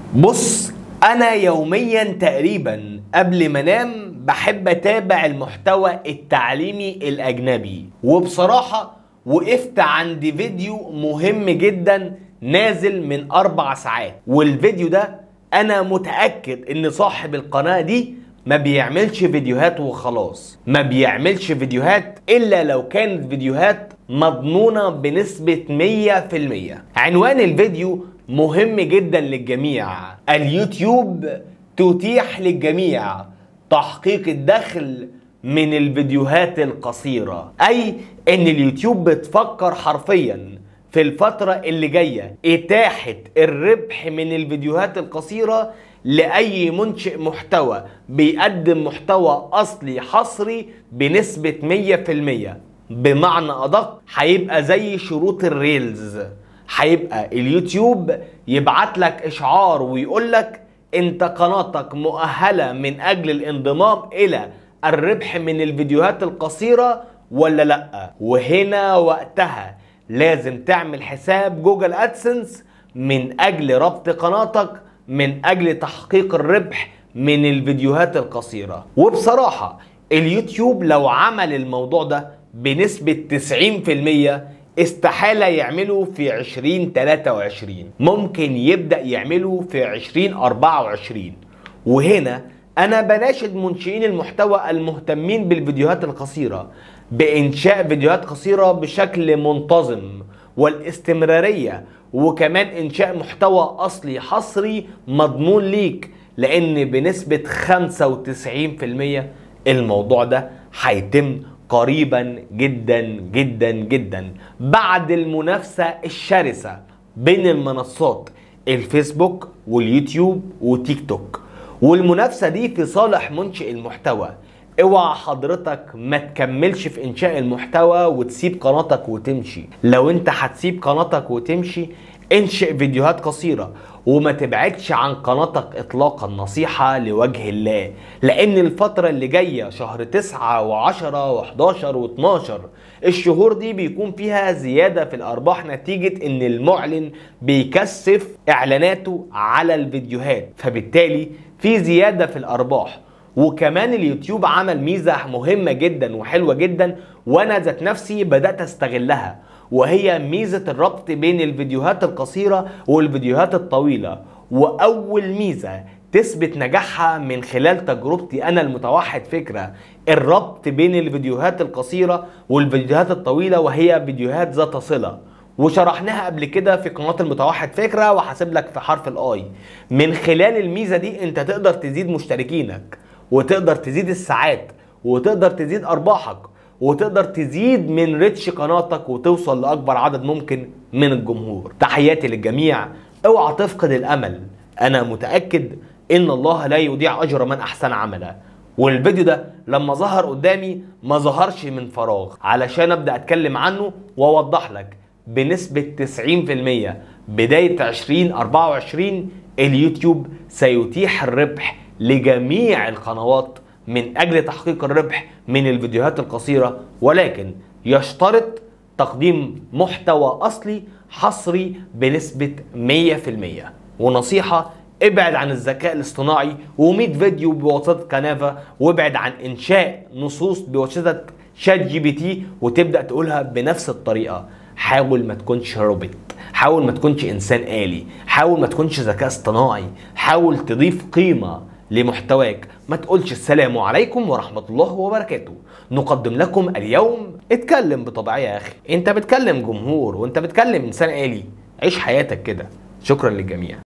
بص انا يوميا تقريبا قبل ما انام بحب اتابع المحتوى التعليمي الاجنبي وبصراحة وقفت عند فيديو مهم جدا نازل من اربع ساعات والفيديو ده انا متأكد ان صاحب القناة دي ما بيعملش فيديوهات وخلاص ما بيعملش فيديوهات الا لو كانت فيديوهات مضمونة بنسبة 100% عنوان الفيديو مهم جدا للجميع اليوتيوب تتيح للجميع تحقيق الدخل من الفيديوهات القصيرة أي أن اليوتيوب بتفكر حرفيا في الفترة اللي جاية إتاحة الربح من الفيديوهات القصيرة لأي منشئ محتوى بيقدم محتوى أصلي حصري بنسبة 100% بمعنى أدق هيبقى زي شروط الريلز هيبقى اليوتيوب يبعت لك إشعار ويقول لك أنت قناتك مؤهلة من أجل الانضمام إلى الربح من الفيديوهات القصيرة ولا لأ وهنا وقتها لازم تعمل حساب جوجل أدسنس من أجل ربط قناتك من أجل تحقيق الربح من الفيديوهات القصيرة وبصراحة اليوتيوب لو عمل الموضوع ده بنسبة 90% استحالة يعمله في 2023 ممكن يبدأ يعمله في 2024 وهنا أنا بناشد منشئين المحتوى المهتمين بالفيديوهات القصيرة بإنشاء فيديوهات قصيرة بشكل منتظم والاستمرارية وكمان إنشاء محتوى أصلي حصري مضمون ليك لأن بنسبة 95% الموضوع ده هيتم قريبا جدا جدا جدا بعد المنافسة الشرسة بين المنصات الفيسبوك واليوتيوب وتيك توك والمنافسة دي في صالح منشئ المحتوى اوعى حضرتك ما تكملش في انشاء المحتوى وتسيب قناتك وتمشي لو انت هتسيب قناتك وتمشي انشئ فيديوهات قصيرة وما تبعدش عن قناتك اطلاقا نصيحة لوجه الله لان الفترة اللي جاية شهر تسعة وعشرة وحداشر واتناشر الشهور دي بيكون فيها زيادة في الارباح نتيجة ان المعلن بيكثف اعلاناته على الفيديوهات فبالتالي في زيادة في الارباح وكمان اليوتيوب عمل ميزة مهمة جدا وحلوة جدا وانا ذات نفسي بدأت استغلها وهي ميزة الربط بين الفيديوهات القصيرة والفيديوهات الطويلة واول ميزة تثبت نجاحها من خلال تجربتي انا المتوحد فكرة الربط بين الفيديوهات القصيرة والفيديوهات الطويلة وهي فيديوهات ذات صلة وشرحناها قبل كده في قناة المتوحد فكرة وهسيب لك في حرف الاي من خلال الميزة دي انت تقدر تزيد مشتركينك وتقدر تزيد الساعات وتقدر تزيد ارباحك وتقدر تزيد من ريتش قناتك وتوصل لاكبر عدد ممكن من الجمهور تحياتي للجميع اوعى تفقد الامل انا متاكد ان الله لا يضيع اجر من احسن عملا والفيديو ده لما ظهر قدامي ما ظهرش من فراغ علشان ابدا اتكلم عنه واوضح لك بنسبه 90% بدايه 2024 اليوتيوب سيتيح الربح لجميع القنوات من اجل تحقيق الربح من الفيديوهات القصيره ولكن يشترط تقديم محتوى اصلي حصري بنسبه 100% ونصيحه ابعد عن الذكاء الاصطناعي و100 فيديو بواسطه كانافا وابعد عن انشاء نصوص بواسطه شات جي بي تي وتبدا تقولها بنفس الطريقه حاول ما تكونش روبوت حاول ما تكونش انسان آلي حاول ما تكونش ذكاء اصطناعي حاول تضيف قيمة لمحتواك ما تقولش السلام عليكم ورحمة الله وبركاته نقدم لكم اليوم اتكلم بطبيعية يا اخي انت بتكلم جمهور وانت بتكلم انسان آلي عيش حياتك كده شكرا للجميع